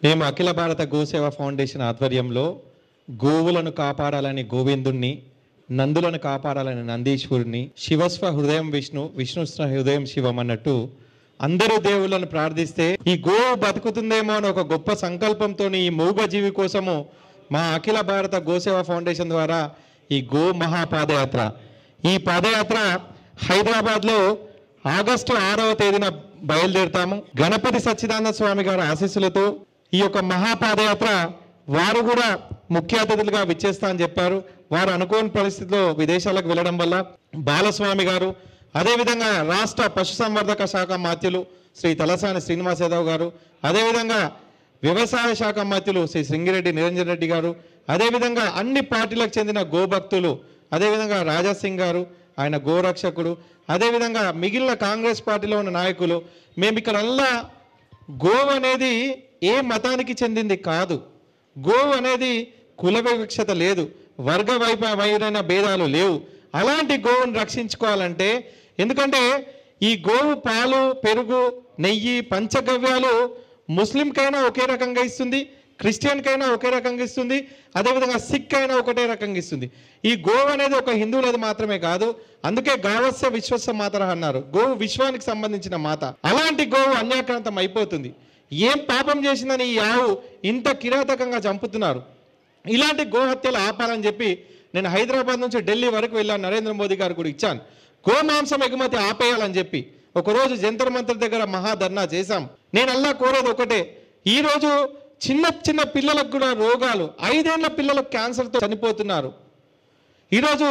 మేము అఖిల భారత గోసేవ ఫౌండేషన్ ఆధ్వర్యంలో గోవులను కాపాడాలని గోవిందుణ్ణి నందులను కాపాడాలని నందీశ్వరుని శివస్వ హృదయం విష్ణు విష్ణుస్వ హృదయం శివం అన్నట్టు అందరూ దేవుళ్ళను ప్రార్థిస్తే ఈ గోవు బతుకుతుందేమో అని ఒక గొప్ప సంకల్పంతో ఈ మూగ జీవి కోసము మా అఖిల భారత గోసేవ ఫౌండేషన్ ద్వారా ఈ గో మహాపాదయాత్ర ఈ పాదయాత్ర హైదరాబాద్లో ఆగస్టు ఆరవ తేదీన బయలుదేరుతాము గణపతి సచ్చిదానంద స్వామి గారి ఆశీస్సులతో ఈ యొక్క మహాపాదయాత్ర వారు కూడా ముఖ్య అతిథులుగా విచ్చేస్తా అని చెప్పారు వారు అనుకోని పరిస్థితిలో విదేశాలకు వెళ్ళడం వల్ల బాలస్వామి గారు అదేవిధంగా రాష్ట్ర పశుసంవర్ధక శాఖ మాత్యులు శ్రీ తలసాని శ్రీనివాస్ యాదవ్ గారు అదేవిధంగా వ్యవసాయ శాఖ మంత్రులు శ్రీ సింగిరెడ్డి నిరంజన్ రెడ్డి గారు అదేవిధంగా అన్ని పార్టీలకు చెందిన గోభక్తులు అదేవిధంగా రాజా సింగ్ గారు ఆయన గోరక్షకుడు అదేవిధంగా మిగిలిన కాంగ్రెస్ పార్టీలో ఉన్న నాయకులు మేము ఇక్కడ అల్లా గోవు అనేది ఏ మతానికి చెందింది కాదు గోవు అనేది కుల వివక్షత లేదు వర్గ వైప వైరైన భేదాలు లేవు అలాంటి గోవును రక్షించుకోవాలంటే ఎందుకంటే ఈ గోవు పాలు పెరుగు నెయ్యి పంచగవ్యాలు ముస్లింకైనా ఒకే రకంగా ఇస్తుంది క్రిస్టియన్కైనా ఒకే రకంగా ఇస్తుంది అదేవిధంగా సిక్ అయినా ఒకటే రకంగా ఇస్తుంది ఈ గోవు అనేది ఒక హిందువులది మాత్రమే కాదు అందుకే గావస్య విశ్వస్య మాతర అన్నారు గోవు విశ్వానికి సంబంధించిన మాత అలాంటి గోవు అన్యాక్రాంతం అయిపోతుంది ఏం పాపం చేసిందని ఈ ఆవు ఇంత కిరాతకంగా చంపుతున్నారు ఇలాంటి గోహత్యలు ఆపాలని చెప్పి నేను హైదరాబాద్ నుంచి ఢిల్లీ వరకు వెళ్ళాను నరేంద్ర మోదీ గారు కూడా ఇచ్చాను గోమాంసం ఎగుమతి ఆపేయాలని చెప్పి ఒకరోజు జంతర్ మంత్రి దగ్గర మహాధర్నా చేశాం నేను అల్లా కోరేది ఒకటే ఈరోజు చిన్న చిన్న పిల్లలకు కూడా రోగాలు ఐదేళ్ల పిల్లలకు క్యాన్సర్తో చనిపోతున్నారు ఈరోజు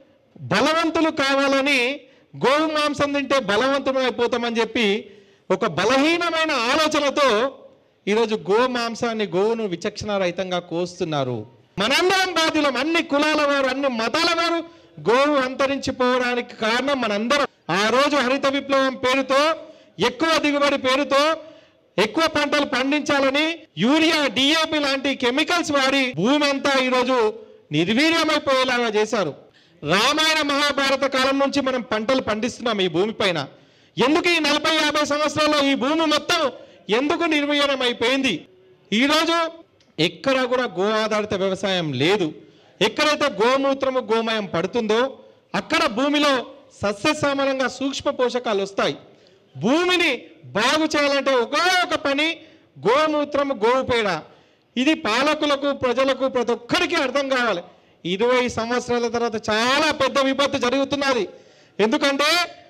బలవంతులు కావాలని గోవు మాంసం తింటే బలవంతులు అయిపోతామని చెప్పి ఒక బలహీనమైన ఆలోచనతో ఈరోజు గో మాంసాన్ని గోవును విచక్షణ రహితంగా కోస్తున్నారు మనందరం బాధ్యులం అన్ని కులాల వారు అన్ని మతాల వారు గోవు అంతరించిపోవడానికి కారణం మనందరం ఆ రోజు హరిత విప్లవం పేరుతో ఎక్కువ దిగుబడి పేరుతో ఎక్కువ పంటలు పండించాలని యూరియా డిఏపి లాంటి కెమికల్స్ వాడి భూమి అంతా ఈరోజు నిర్వీర్యమైపోయేలాగా చేశారు రామాయణ మహాభారత కాలం నుంచి మనం పంటలు పండిస్తున్నాం ఈ భూమి పైన ఎందుకు ఈ నలభై యాభై సంవత్సరాల్లో ఈ భూమి మొత్తం ఎందుకు నిర్వీర్యం అయిపోయింది ఈరోజు ఎక్కడ కూడా గో ఆధారిత వ్యవసాయం లేదు ఎక్కడైతే గోమూత్రము గోమయం పడుతుందో అక్కడ భూమిలో సస్యశ్యామలంగా సూక్ష్మ పోషకాలు వస్తాయి భూమిని బాగు చేయాలంటే ఒకే ఒక పని గోమూత్రము గోవు పేడ ఇది పాలకులకు ప్రజలకు ప్రతి ఒక్కరికి అర్థం కావాలి ఇరవై సంవత్సరాల తర్వాత చాలా పెద్ద విపత్తు జరుగుతున్నది ఎందుకంటే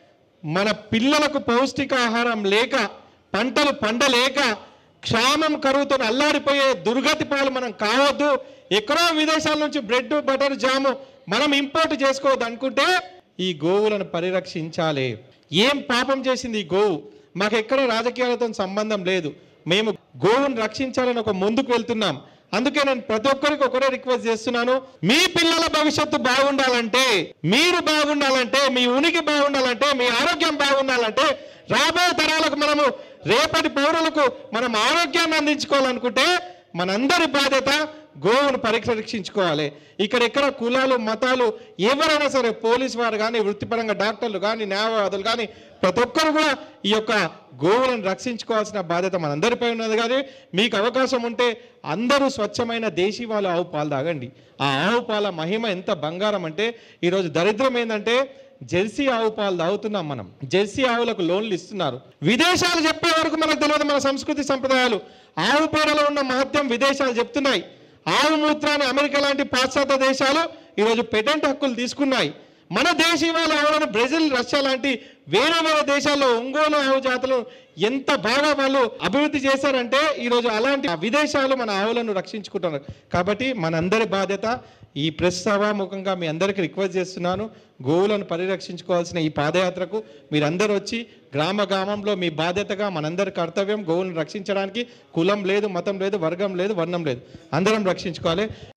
మన పిల్లలకు పౌష్టికాహారం లేక పంటలు పండలేక క్షామం కరువుతో అల్లాడిపోయే దుర్గతి పాలు మనం కావద్దు ఎక్కడో విదేశాల నుంచి బ్రెడ్ బటర్ జాము మనం ఇంపోర్ట్ చేసుకోవద్దు అనుకుంటే ఈ గోవులను పరిరక్షించాలి ఏం పాపం చేసింది ఈ గోవు మాకు ఎక్కడ రాజకీయాలతో సంబంధం లేదు మేము గోవును రక్షించాలని ఒక ముందుకు వెళ్తున్నాం అందుకే నేను ప్రతి ఒక్కరికి ఒకటే రిక్వెస్ట్ చేస్తున్నాను మీ పిల్లల భవిష్యత్తు బాగుండాలంటే మీరు బాగుండాలంటే మీ ఉనికి బాగుండాలంటే మీ ఆరోగ్యం బాగుండాలంటే రాబోయే తరాలకు మనము రేపటి పౌరులకు మనం ఆరోగ్యాన్ని అందించుకోవాలనుకుంటే మనందరి బాధ్యత గోవును పరిరక్షించుకోవాలి ఇక్కడ ఎక్కడ కులాలు మతాలు ఎవరైనా సరే పోలీస్ వారు కానీ వృత్తిపరంగా డాక్టర్లు కానీ న్యాయవాదులు కానీ ప్రతి ఒక్కరు కూడా ఈ యొక్క గోవులను రక్షించుకోవాల్సిన బాధ్యత మనందరిపై ఉన్నది కానీ మీకు అవకాశం ఉంటే అందరూ స్వచ్ఛమైన దేశీవాళ ఆవు పాలు తాగండి ఆ ఆవు పాల మహిమ ఎంత బంగారం అంటే ఈరోజు దరిద్రం ఏంటంటే జెర్సీ ఆవు పాలు తాగుతున్నాం మనం జెర్సీ ఆవులకు లోన్లు ఇస్తున్నారు విదేశాలు చెప్పే వరకు మనకు తెలియదు మన సంస్కృతి సంప్రదాయాలు ఆవు పేడలో ఉన్న మహత్యం విదేశాలు చెప్తున్నాయి ఆవు మూత్రాన్ని అమెరికా లాంటి పాశ్చాత్య దేశాలు ఈరోజు పెటెంట్ హక్కులు తీసుకున్నాయి మన దేశీవాళ ఆవులను బ్రెజిల్ రష్యా లాంటి వేరే వేరే దేశాల్లో ఒంగోలు ఆవు జాతులు ఎంత బాగా వాళ్ళు అభివృద్ధి చేశారంటే ఈరోజు అలాంటి విదేశాలు మన ఆవులను రక్షించుకుంటున్నారు కాబట్టి మనందరి బాధ్యత ఈ ప్రెస్ సభాముఖంగా మీ అందరికీ రిక్వెస్ట్ చేస్తున్నాను గోవులను పరిరక్షించుకోవాల్సిన ఈ పాదయాత్రకు మీరందరూ వచ్చి గ్రామ గ్రామంలో మీ బాధ్యతగా మనందరి కర్తవ్యం గోవులను రక్షించడానికి కులం లేదు మతం లేదు వర్గం లేదు వర్ణం లేదు అందరం రక్షించుకోవాలి